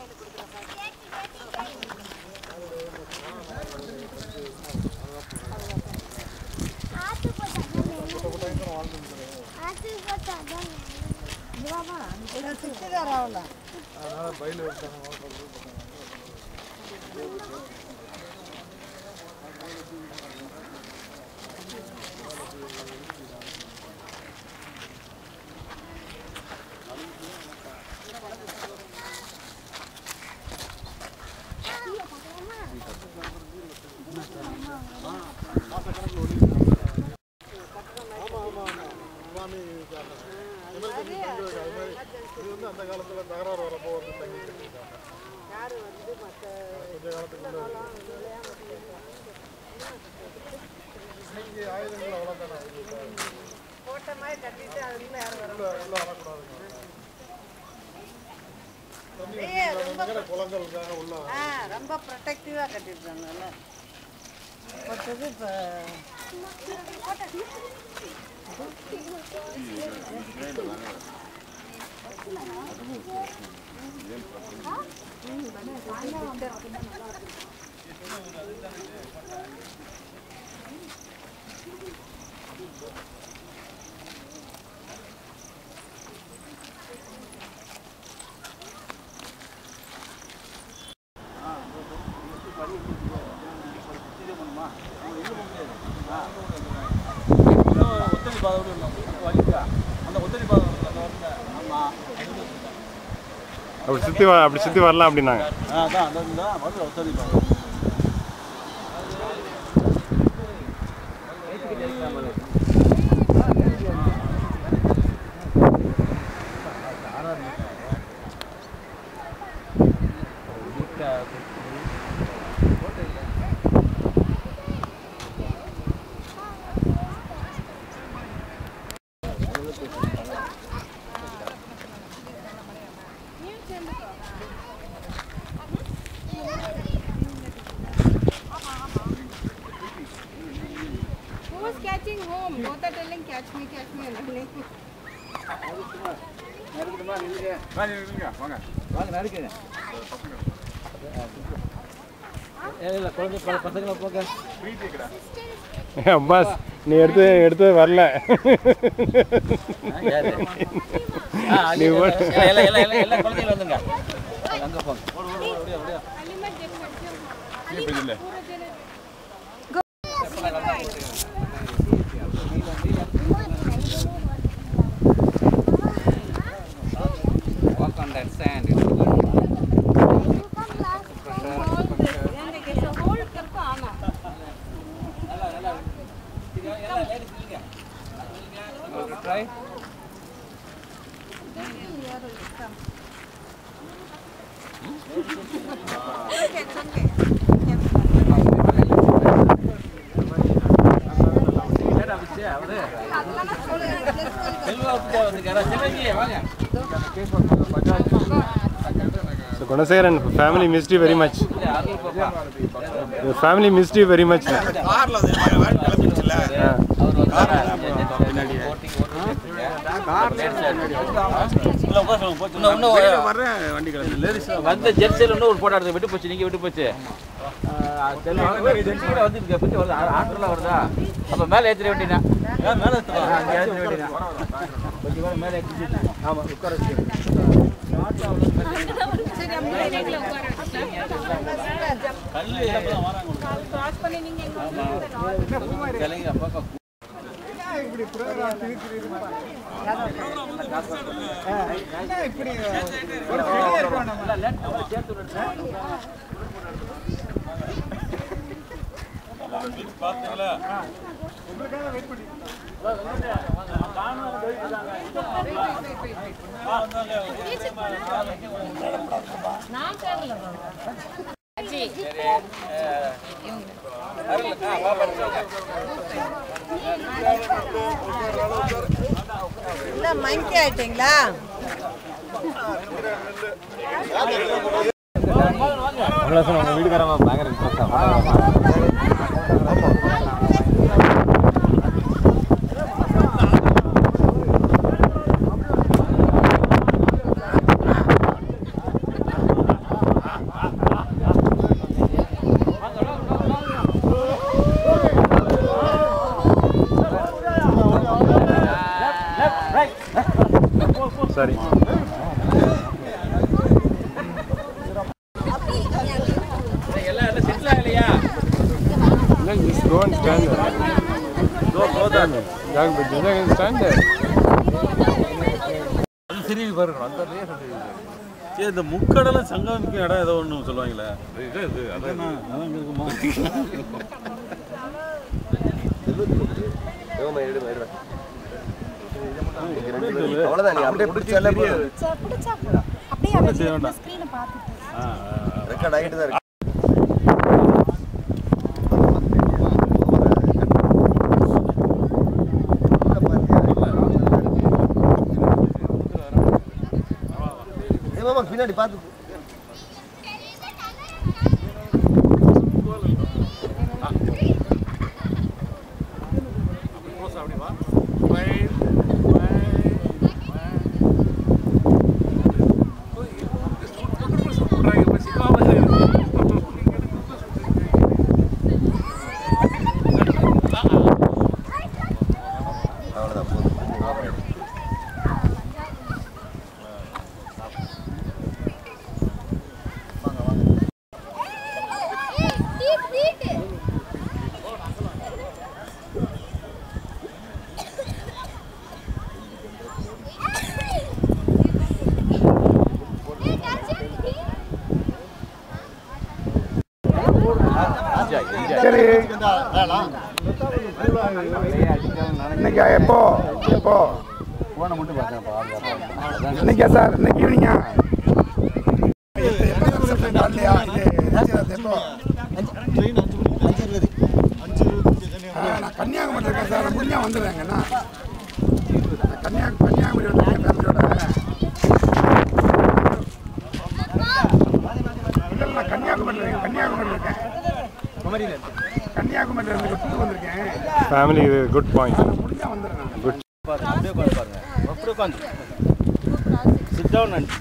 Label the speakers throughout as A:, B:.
A: இது வந்து அந்த காலத்தில் தகராறு வரப்போ வந்து தங்கி கட்டிருக்காங்க கொஞ்ச காலத்துக்குள்ள இன்னைக்கு ஆயுதங்கள் அவ்வளோதானே
B: போட்ட மாதிரி கட்டிட்டு அதுக்குள்ள யாரும் வர
A: உள்ள உள்ள வரக்கூடாதுங்க தண்ணி
B: ஏய், ரொம்ப
A: இருக்கிற குளங்களுக்காக உள்ள
B: ஆ ரொம்ப ப்ரொடெக்டிவாக கட்டிருக்காங்கல்ல போட்டது இப்போ
C: ஒத்தடி பாதை வலிக்கா அந்த ஒத்தடி பாதை ஆமாம்
D: அப்படி சுற்றி வ அப்படி சுற்றி வரலாம் அப்படின்னாங்க
C: ஆ அதான் அந்த இந்த மதுரை ஒத்தடி பாதை
E: Who was catching home? Both are telling catch me, catch me. and running.
C: வாங்க நடிக்கிறேன் இல்லை குழந்தை ப- பசங்களை போக
D: அப்பாஸ் நீ எடுத்து எடுத்து வரல நீ ஓடு.
C: எல்லாம் எல்லாம் எல்லாம் எல்லாம் குழந்தைகள் வந்துங்க அங்கே போங்க ஓடு ஓடு ஓடு அப்படியே அப்படியே
E: Alimat get catch him. Alimat, pura jana.
F: Walk on that sand.
E: எனக்கு hold करको आना.
F: Want to try?
B: Okay okay
C: Selva விட்டு வந்துருக்காரா சிவங்கி வாங்க
D: so Gunasekaran family missed very much family missed very much
C: அவர் வந்த ஜெர்சியில் இன்னும் ஒரு போட்டோ எடுத்து விட்டு போச்சு நீங்க விட்டு போச்சு ஜெர்சி கூட வந்துருக்கு பற்றி வருது ஆட்டர்லாம் வருதா அப்போ மேலே ஏற்றிட வேண்டியனா மேலே அங்கே ஏற்றிட வேண்டியனா கொஞ்சம் கூட மேலே ஏற்றி ஆமாம் உட்கார வச்சு
E: சரி நம்ம லைன்ல உட்கார
C: கல்லு
E: கிராஸ் பண்ணி நீங்க எங்க
C: கிளங்கி அப்பா
B: இல்லை மங்கி ஆயிட்டீங்களா
D: உங்கள் வீட்டுக்காரமா பயங்கர இன்ட்ரெஸ்டாக go and stand there.
C: Go, go there.
D: Jack, but Jaja can stand there.
G: அது திரும்பி பாருங்க அந்த லேசா தெரியுது சரி இந்த முக்கடலும் சங்கமிக்கும் இடம் ஏதோ ஒன்று சொல்லுவாங்களே இது இது அதான் அதான் இங்க இருக்குமா
A: அவ்வளோதான் நீ அப்படியே பிடிச்சாலே போதும்
H: பிடிச்சா போதும் அப்படியே அதை ஸ்க்ரீனை பார்த்துட்டு
G: ஆ ஆ
A: ரெக்கார்ட் ஆகிட்டு தான் இருக்கு ஏய் மாமா பின்னாடி பார்த்து போ. அவ்வளோதான் போதும்
I: இன்னைக்கு எப்போ எப்போ
C: போனை மட்டும் பார்த்தேன்
I: இன்னைக்கா சார் இன்னைக்கு ஈவினிங்கா இல்லையா இது எப்போ ஆ, நான் கன்னியாகுமரி இருக்கேன் சார் முடிஞ்சா வந்துடுறேங்கண்ணா நான் கன்னியா கன்னியாகுமரி வந்திருக்கேன் ஃபேமிலியோட இல்லை நான் கன்னியாகுமரி இருக்கேன் கன்னியாகுமரி இருக்கேன் கன்னியாகுமரியில் இருந்து புது வந்திருக்கேன்
D: Family is a good point.
I: முடிஞ்சா வந்துடுறேன் நான்
D: Good.
C: பாருங்க அப்படியே உட்காந்து பாருங்க அப்படியே உட்காந்து sit down and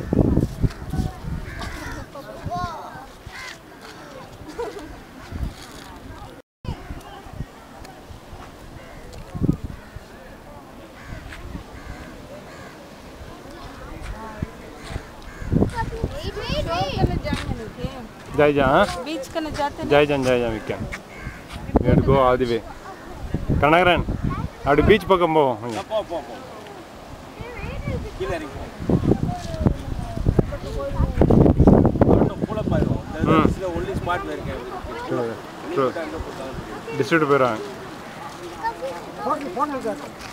D: Jaija, huh?
E: बीच करने जाते
D: Jaija, Jaija, we can. We have to go all the way. கனகரன் அப்படி பீச் பக்கம் போவோம் கொஞ்சம்.
C: போ போ போ கீழே இறங்கி கூட பாருவோம் சில ஒன்லி ஸ்பாட்ல இருக்கேன்
D: True. True. டிஸ்ட்ரிக்ட் போயிடுவாங்க
B: போன் போன் இருக்கா